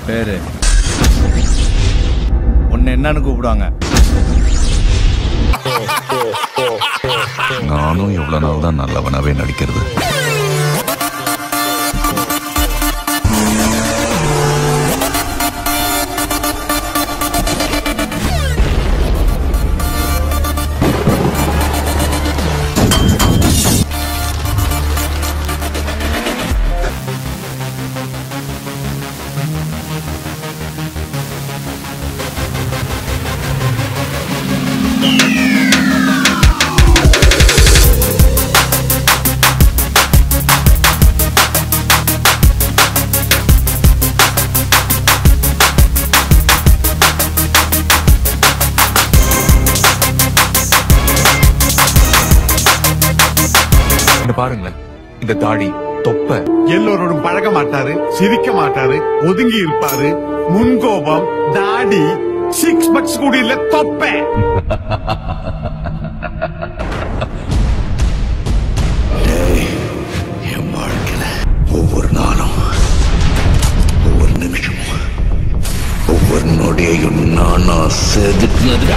பேரு உன்னை என்னன்னு கூப்பிடுவாங்க நானும் எவ்வளவு நாள் தான் நல்லவனாவே நடிக்கிறது இங்க பாருங்களேன் இந்த தாடி தொப்பை எல்லோரோடும் பழக மாட்டாரு சிரிக்க மாட்டாரு ஒதுங்கி இருப்பாரு முன்கோபம் தாடி சிக்ஸ் பக்ஸ் கூட இல்ல தொப்பை என் வாழ்க்கையில ஒவ்வொரு நாளும் ஒவ்வொரு நிமிஷமும் ஒவ்வொரு நொடியையும் நானா செதுக்குனதுடா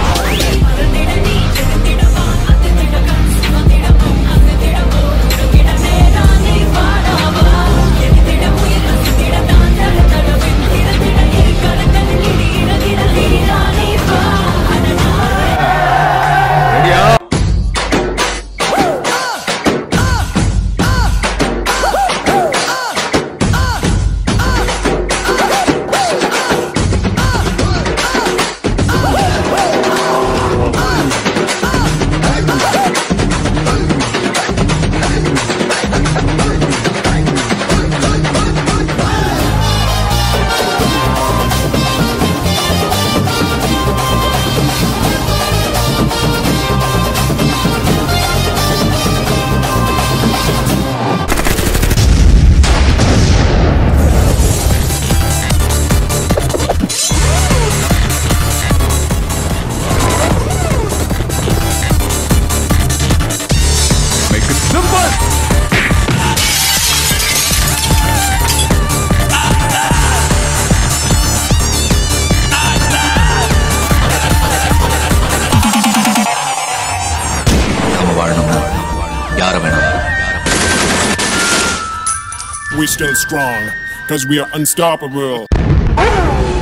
Make it simple. நாம வாழணும்னா யார வேணாம் We still strong, cause we are unstoppable.